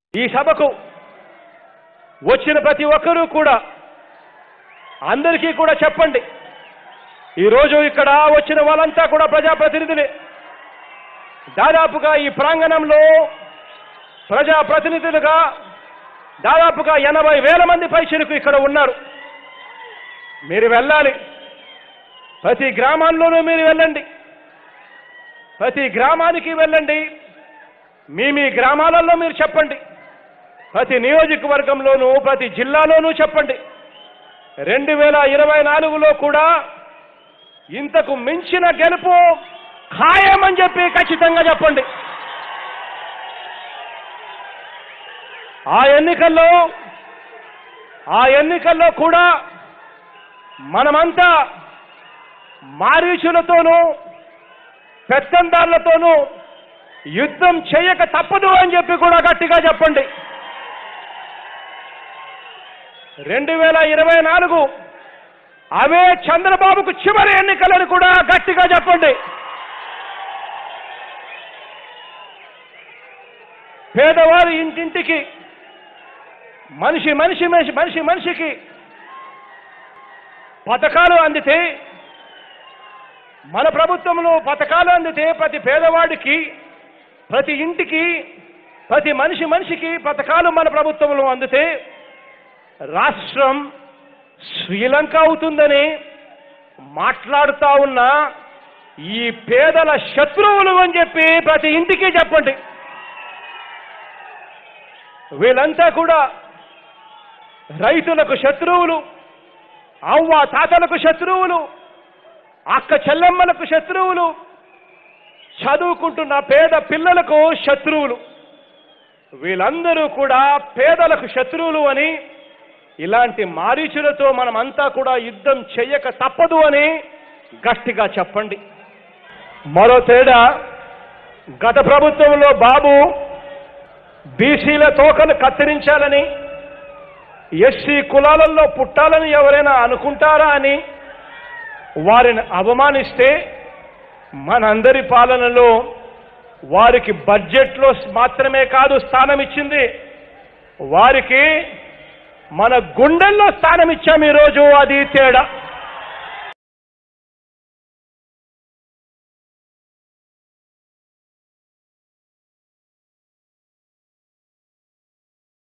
ఈ సభకు వచ్చిన ప్రతి ఒక్కరూ కూడా అందరికీ కూడా చెప్పండి ఈరోజు ఇక్కడ వచ్చిన వాళ్ళంతా కూడా ప్రజాప్రతినిధులే దాదాపుగా ఈ ప్రాంగణంలో ప్రజాప్రతినిధులుగా దాదాపుగా ఎనభై వేల మంది పైసలకు ఇక్కడ ఉన్నారు మీరు వెళ్ళాలి ప్రతి గ్రామాల్లోనూ మీరు వెళ్ళండి ప్రతి గ్రామానికి వెళ్ళండి మీ మీ గ్రామాలలో మీరు చెప్పండి ప్రతి నియోజకవర్గంలోనూ ప్రతి జిల్లాలోనూ చెప్పండి రెండు వేల ఇరవై నాలుగులో కూడా ఇంతకు మించిన గెలుపు ఖాయమని చెప్పి ఖచ్చితంగా చెప్పండి ఆ ఎన్నికల్లో ఆ ఎన్నికల్లో కూడా మనమంతా మారీచులతోనూ పెత్తందారులతోనూ యుద్ధం చేయక తప్పదు అని చెప్పి కూడా గట్టిగా చెప్పండి రెండు వేల ఇరవై నాలుగు అవే చంద్రబాబుకు చివరి ఎన్నికలని కూడా గట్టిగా చెప్పండి పేదవారి ఇంటింటికి మనిషి మనిషి మనిషి మనిషి మనిషికి పథకాలు అందితే మన ప్రభుత్వంలో పథకాలు అందితే ప్రతి పేదవాడికి ప్రతి ఇంటికి ప్రతి మనిషి మనిషికి పథకాలు మన ప్రభుత్వంలో అందితే రాష్ట్రం శ్రీలంక అవుతుందని మాట్లాడుతా ఉన్న ఈ పేదల శత్రువులు అని చెప్పి ప్రతి ఇంటికి చెప్పండి వీళ్ళంతా కూడా రైతులకు శత్రువులు అవ్వ తాతలకు శత్రువులు అక్క చెల్లెమ్మలకు శత్రువులు చదువుకుంటున్న పేద పిల్లలకు శత్రువులు వీళ్ళందరూ కూడా పేదలకు శత్రువులు అని ఇలాంటి మారీచులతో మనమంతా కూడా యుద్ధం చెయ్యక తప్పదు అని గట్టిగా చెప్పండి మరో తేడా గత ప్రభుత్వంలో బాబు బీసీల తోకలు కత్తిరించాలని ఎస్సీ కులాలలో పుట్టాలని ఎవరైనా అనుకుంటారా అని వారిని అవమానిస్తే మనందరి పాలనలో వారికి బడ్జెట్లో మాత్రమే కాదు స్థానం ఇచ్చింది వారికి మన గుండెల్లో స్థానం ఇచ్చాం ఈరోజు అది తేడా